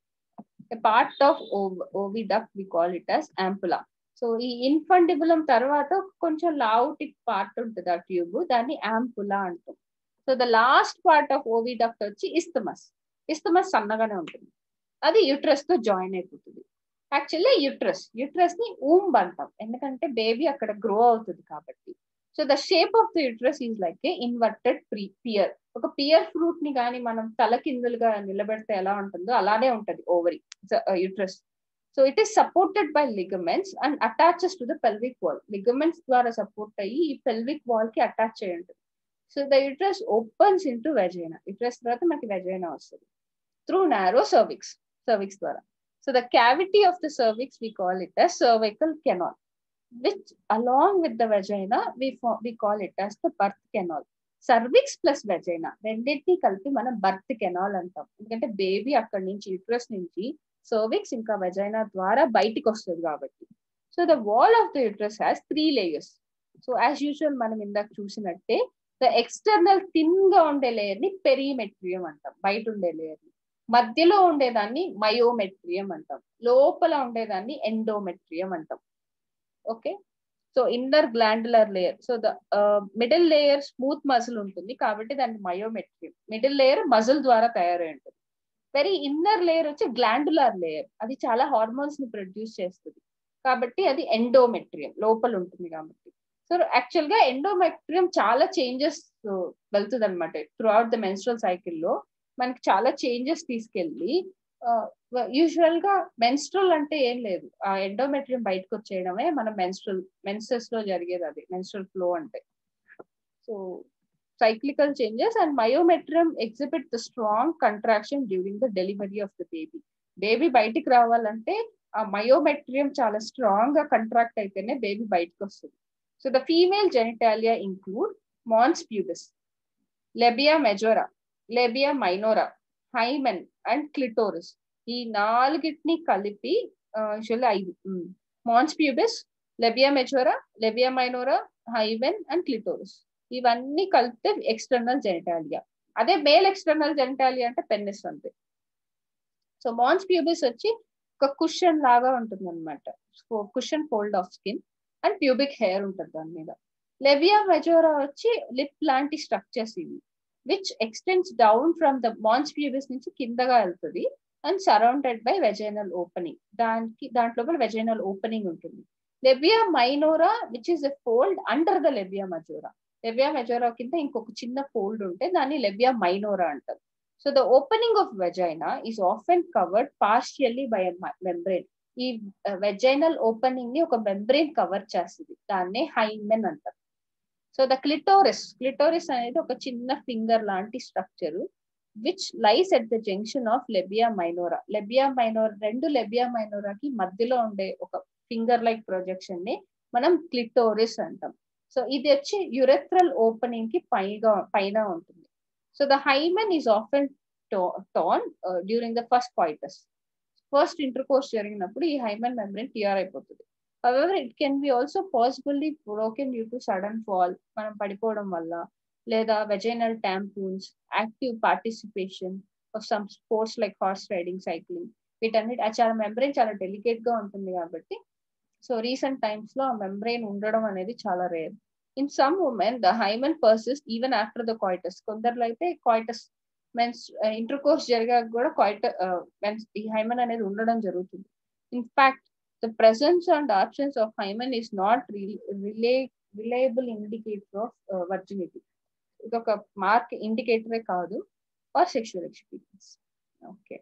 a part of oviduct we call it as ampulla so ఈ ఇన్ఫండిబులం తర్వాత కొంచెం లావుటిక్ పార్ట్ ఉంటుంది ఆ ట్యూబ్ దాన్ని యాంపులా అంటాం so the last part of oviduct వచ్చి ఇస్తమస్ ఇస్తమస్ సన్నగానే ఉంటుంది అది యూట్రస్ తో జాయిన్ అయిపోతుంది యాక్చువల్లీ యూట్రస్ యూట్రస్ ని ఊంబ్ అంటాం ఎందుకంటే బేబీ అక్కడ గ్రో అవుతుంది కాబట్టి so the shape of the uterus is like a inverted pre pear ఒక పియర్ ఫ్రూట్ ని కానీ మనం తల కిందులుగా నిలబెడితే ఎలా ఉంటుందో అలానే ఉంటది ovary uterus so it is supported by ligaments and attaches to the pelvic wall ligaments ద్వారా సపోర్ట్ అయ్యి ఈ పెల్విక్ వాల్ కి అటాచ్ అయ్యి ఉంటుంది so the uterus opens in to vagina uterus తర్వాత మనకి వెజైనా వస్తుంది త్రూ నారో సర్విక్స్ సర్విక్స్ ద్వారా so the cavity of the cervix we call it as cervical canal which along with the vagina we we call it as the birth canal cervix plus vagina రెండింటిని కలిపి మనం birth canal అంటాం ఎందుకంటే baby అక్కడి నుంచి uterus నుంచి cervix ఇంకా vagina ద్వారా బయటికి వస్తుంది కాబట్టి so the wall of the uterus has three layers so as usual మనం ఇందాక చూసినట్టే ద ఎక్స్టర్నల్ థిన్ గా ఉండే లేయర్ ని పెరిమెట్రియం అంటాం బయట ఉండే లేయర్ ని మధ్యలో ఉండేదాన్ని మయోమెట్రియం అంటాం లోపల ఉండేదాన్ని ఎండోమెట్రియం అంటాం okay so inner glandular layer so the middle layer smooth muscle ఉంటుంది కాబట్టి దాన్ని మయోమెట్రియం మిడిల్ లేయర్ మజిల్ ద్వారా తయారై ఉంటుంది వెరీ ఇన్నర్ లేయర్ వచ్చి గ్లాండులర్ లేయర్ అది చాలా హార్మోన్స్ ని ప్రొడ్యూస్ చేస్తుంది కాబట్టి అది ఎండోమెట్రియం లోపల ఉంటుంది కాబట్టి సో యాక్చువల్ గా ఎండోమెట్రియం చాలా చేంజెస్ వెళ్తుంది అనమాట త్రూ అవుట్ ద మెన్స్ట్రల్ సైకిల్లో మనకి చాలా చేంజెస్ తీసుకెళ్ళి యూజువల్ గా మెన్స్ట్రల్ అంటే ఏం లేదు ఆ ఎండోమెట్రియం బయటకు వచ్చేయడమే మన మెన్స్ట్రల్ మెన్సెస్ లో జరిగేది అది మెన్స్ట్రల్ ఫ్లో అంటే so cyclical changes and myometrium exhibit the strong contraction during the delivery of the baby baby బయటికి రావాలంటే ఆ మయోమెట్రియం చాలా స్ట్రాంగ్ గా కంట్రాక్ట్ అయితేనే బేబీ బయటకు వస్తుంది so the female genitalia include mons pubis labia majora labia minora hymen and clitoris ఈ నాలుగిటిని కలిపి యూజువల్లీ ఐదు mons pubis labia majora labia minora hymen and clitoris ఇవన్నీ కలిపితే ఎక్స్టర్నల్ జెనిటాలియా అదే మేల్ ఎక్స్టర్నల్ జెనిటాలియా అంటే పెన్నిస్ అంతే సో మాన్స్ ప్యూబిస్ వచ్చి ఒక కుషన్ లాగా ఉంటుంది అనమాట cushion fold of skin and pubic hair ఉంటుంది దాని మీద లెబియా మెజోరా వచ్చి లిప్ లాంటి స్ట్రక్చర్స్ ఇవి which extends down from the mons pubis నుంచి కిందగా వెళ్తుంది and surrounded by vaginal opening దానికి దాంట్లో వెజైనల్ ఓపెనింగ్ ఉంటుంది labia minora which is a fold under the labia majora labia majora కింద ఇంకొక చిన్న ఫోల్డ్ ఉంటే దాన్ని లెబియా మైనోరా అంటారు so the opening of vagina is often covered partially by membrane ఈ వెజైనల్ ఓపెనింగ్ ని ఒక మెంబ్రెయిన్ కవర్ చేస్తుంది దాన్నే హైమెన్ అంటారు సో ద క్లిటోరిస్ క్లిటోరిస్ అనేది ఒక చిన్న ఫింగర్ లాంటి structure which lies at the junction of labia minora labia minora రెండు లెబియా మైనోరాకి మధ్యలో ఉండే ఒక ఫింగర్ లైక్ ప్రొజెక్షన్ ని మనం క్లిటోరిస్ అంటాం సో ఇది వచ్చి యురెథ్రల్ ఓపెనింగ్ కి పైగా పైన ఉంటుంది so the hymen is often torn during the first coitus first intercourse జరిగినప్పుడు ఈ హైమెన్ మెంబ్రెయిన్ టిఆర్ అయిపోతుంది however it can be also possibly broken due to sudden fall మనం పడిపోవడం వల్ల లేదా vaginal tampons active participation of some sports like horse riding cycling వీటన్నిటి చాలా membrane చాలా డెలికేట్ గా ఉంటుంది కాబట్టి సో రీసెంట్ టైమ్స్ లో ఆ మెంబ్రెయిన్ ఉండడం అనేది చాలా rare in some women the hymen persists even after the coitus కొందరిలో అయితే కాయిటస్ మెన్స్ ఇంటర్ కోర్స్ జరిగాక కూడా కాయిట మెన్స్ ఈ హైమన్ అనేది ఉండడం జరుగుతుంది in fact the presence and absence of hymen is not rely reliable indicator of virginity ఇది ఒక మార్క్ ఇండికేటరే కాదు or sexual experience okay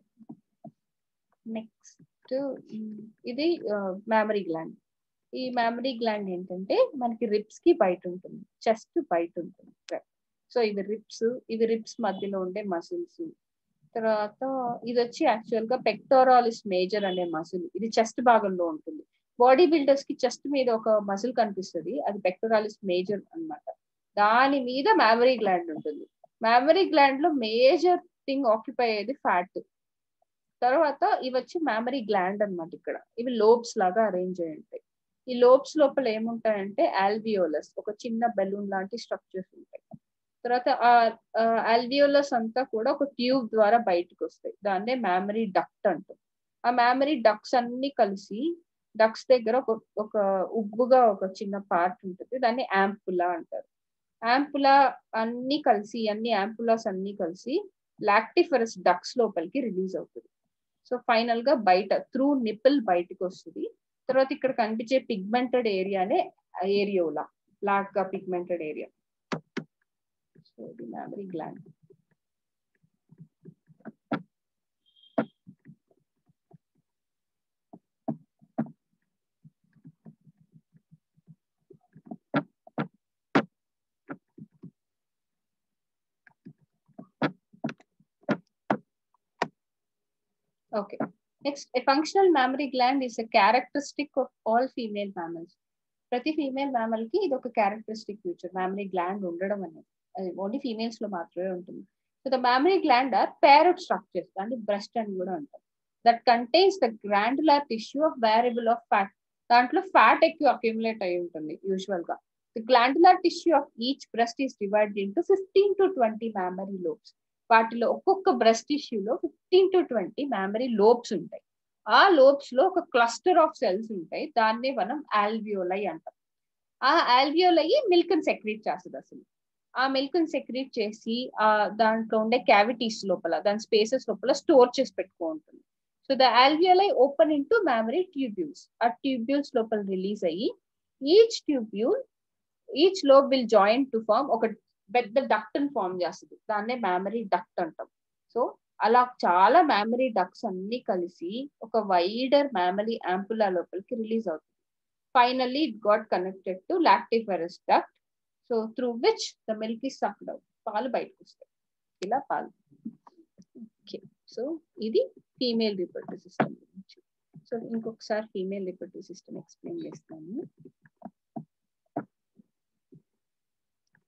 next ఇది మ్యామరీ గ్లాండ్ ఈ మ్యామరీ గ్లాండ్ ఏంటంటే మనకి రిప్స్ కి బయట ఉంటుంది చెస్ట్ బయట ఉంటుంది సో ఇవి రిప్స్ ఇవి రిప్స్ మధ్యలో ఉండే మసిల్స్ తర్వాత ఇది వచ్చి యాక్చువల్ గా పెక్టోరాలిస్ మేజర్ అనే మసిల్ ఇది చెస్ట్ భాగంలో ఉంటుంది బాడీ బిల్డర్స్ కి చెస్ట్ మీద ఒక మసిల్ కనిపిస్తుంది అది పెక్టోరాలిస్ మేజర్ అనమాట దాని మీద మ్యామరీ గ్లాండ్ ఉంటుంది మ్యామరీ గ్లాండ్ లో మేజర్ థింగ్ ఆక్యుపై అయ్యేది ఫ్యాట్ తర్వాత ఇవి వచ్చి మ్యామరీ గ్లాండ్ అనమాట ఇక్కడ ఇవి లోబ్స్ లాగా అరేంజ్ అయి ఉంటాయి ఈ లోబ్స్ లోపల ఏముంటాయంటే ఆల్వియోలస్ ఒక చిన్న బెలూన్ లాంటి స్ట్రక్చర్స్ ఉంటాయి తర్వాత ఆ ఆల్వియోలస్ అంతా కూడా ఒక ట్యూబ్ ద్వారా బయటకు వస్తాయి దాన్నే మ్యామరీ డక్ట్ అంటాం ఆ మ్యామరీ డక్స్ అన్ని కలిసి డక్స్ దగ్గర ఒక ఒక ఉబ్బుగా ఒక చిన్న పార్ట్ ఉంటుంది దాన్ని యాంపులా అంటారు యాంపులా అన్ని కలిసి అన్ని యాంపులాస్ అన్ని కలిసి లాక్టిఫరస్ డక్స్ లోపలికి రిలీజ్ అవుతుంది సో ఫైనల్ గా బయట త్రూ నిపిల్ బయటకు వస్తుంది తర్వాత ఇక్కడ కనిపించే పిగ్మెంటెడ్ ఏరియానే ఏరియోలా బ్లాక్ గా పిగ్మెంటెడ్ ఏరియా సో ఇది mammary gland Okay. Next, a functional mammary gland is a characteristic of all female mammals. ప్రతి ఫీమేల్ మ్యామల్ కి ఇది ఒక క్యారెక్టరిస్టిక్ ఫీచర్ మ్యామరీ గ్లాండ్ ఉండడం అనేది అది ఓన్లీ ఫీమేల్స్ లో మాత్రమే ఉంటుంది so the mammary gland are paired structures దాన్ని బ్రెస్ట్ అని కూడా అంటాం that contains the glandular tissue of variable of fat దాంట్లో ఫ్యాట్ ఎక్కువ అక్యుములేట్ అయి ఉంటుంది యూజువల్ గా the glandular tissue of each breast is divide into fifteen to twenty mammary lobes వాటిలో ఒక్కొక్క బ్రెస్ట్ టిష్యూలో fifteen to twenty mammary lobes ఉంటాయి ఆ లోబ్స్ లో ఒక క్లస్టర్ ఆఫ్ సెల్స్ ఉంటాయి దాన్నే మనం ఆల్వియోలై అంటాం ఆ ఆల్వియోలై మిల్క్ ని సెక్రీట్ చేస్తుంది అసలు ఆ మిల్క్ ని సెక్రీట్ చేసి ఆ దాంట్లో ఉండే క్యావిటీస్ లోపల దాని స్పేసెస్ లోపల స్టోర్ చేసి పెట్టుకో ఉంటుంది so the alveoli open in to mammary tubules ఆ ట్యూబ్యూల్స్ లోపల రిలీజ్ అయ్యి each tubule each lobe will join to form ఒక పెద్ద డక్ట్ ఫార్మ్ చేస్తుంది దాన్నే మ్యామరీ డక్ట్ అంటాం సో అలా చాలా మ్యామరీ డక్స్ అన్ని కలిసి ఒక వైడర్ మ్యామరీ యాంపులా లోపలికి రిలీజ్ అవుతుంది finally it got connected to lactiferous duct so through which the milk is sucked out పాలు బయటకు వస్తాయి ఇలా పాలు ఓకే సో ఇది ఫీమేల్ రిప్రొడక్టివ్ సిస్టమ్ గురించి సో ఇంకొకసారి ఫీమేల్ రిప్రొడక్టివ్ సిస్టమ్ ఎక్స్ప్లెయిన్ చేస్తాను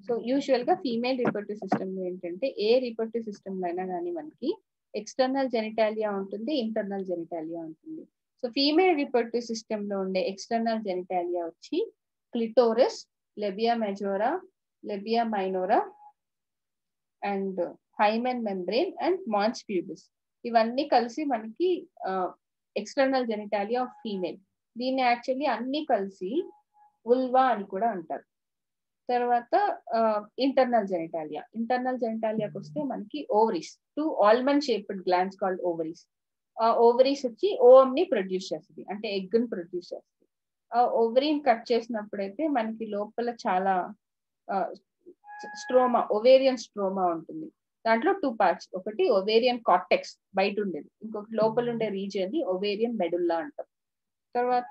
సో యూజువల్ గా ఫీమేల్ రిపొర్టివ్ సిస్టమ్ లో ఏంటంటే ఏ రిపొర్టివ్ సిస్టమ్ లో అయినా కానీ మనకి ఎక్స్టర్నల్ జెనిటాలియా ఉంటుంది ఇంటర్నల్ జెనిటాలియా ఉంటుంది సో ఫీమేల్ రిపొర్టివ్ సిస్టమ్ లో ఉండే ఎక్స్టర్నల్ జెనిటాలియా వచ్చి clitoris లెబియా majora labia minora and hymen membrane and mons pubis ఇవన్నీ కలిసి మనకి ఎక్స్టర్నల్ జెనిటాలియా ఆఫ్ ఫీమేల్ దీన్ని యాక్చువల్లీ అన్ని కలిసి ఉల్వా అని కూడా అంటారు తర్వాత ఇంటర్నల్ జెనిటాలియా ఇంటర్నల్ జెనిటాలియాకి వస్తే మనకి ovaries two almond shaped glands called ovaries ఆ ఓవరీస్ వచ్చి ఓఎం ని ప్రొడ్యూస్ చేస్తుంది అంటే ఎగ్ ని ప్రొడ్యూస్ చేస్తుంది ఆ ఓవరీని కట్ చేసినప్పుడైతే మనకి లోపల చాలా స్ట్రోమా ఒవేరియన్ స్ట్రోమా ఉంటుంది దాంట్లో టూ పార్ట్స్ ఒకటి ఒవేరియన్ కార్టెక్స్ బయట ఉండేది ఇంకొకటి లోపల ఉండే రీజియన్ ని ఒవేరియన్ మెడుల్లా అంటాం తర్వాత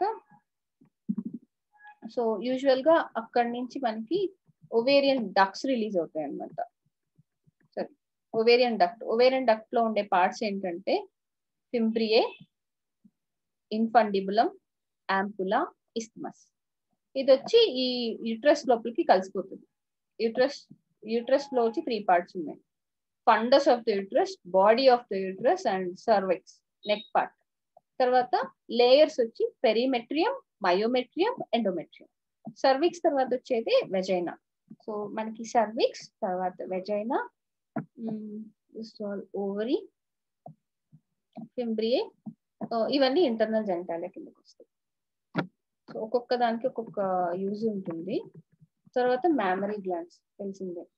సో యూజువల్ గా అక్కడి నుంచి మనకి ఒవేరియన్ డక్స్ రిలీజ్ అవుతాయి అనమాట సరే ఒవేరియన్ డక్ట్ ఒవేరియన్ డక్ట్ లో ఉండే పార్ట్స్ ఏంటంటే ఫింబ్రియే ఇన్ఫండిబులం యాంపులా ఇస్మస్ ఇది వచ్చి ఈ యూట్రస్ లోపలికి కలిసిపోతుంది యూట్రస్ యూట్రస్ లో వచ్చి త్రీ పార్ట్స్ ఉన్నాయి fundus of the uterus body of the uterus and cervix neck part తర్వాత లేయర్స్ వచ్చి పెరిమెట్రియం మయోమెట్రియం ఎండోమెట్రియం సర్విక్స్ తర్వాత వచ్చేది వెజైనా సో మనకి సర్విక్స్ తర్వాత వెజైనా ఓవరీ ఫింబ్రియే ఇవన్నీ ఇంటర్నల్ జెంటాలియా కిందకి వస్తాయి సో ఒక్కొక్క దానికి ఒక్కొక్క యూజ్ ఉంటుంది తర్వాత మ్యామరీ గ్లాండ్స్ తెలిసిందే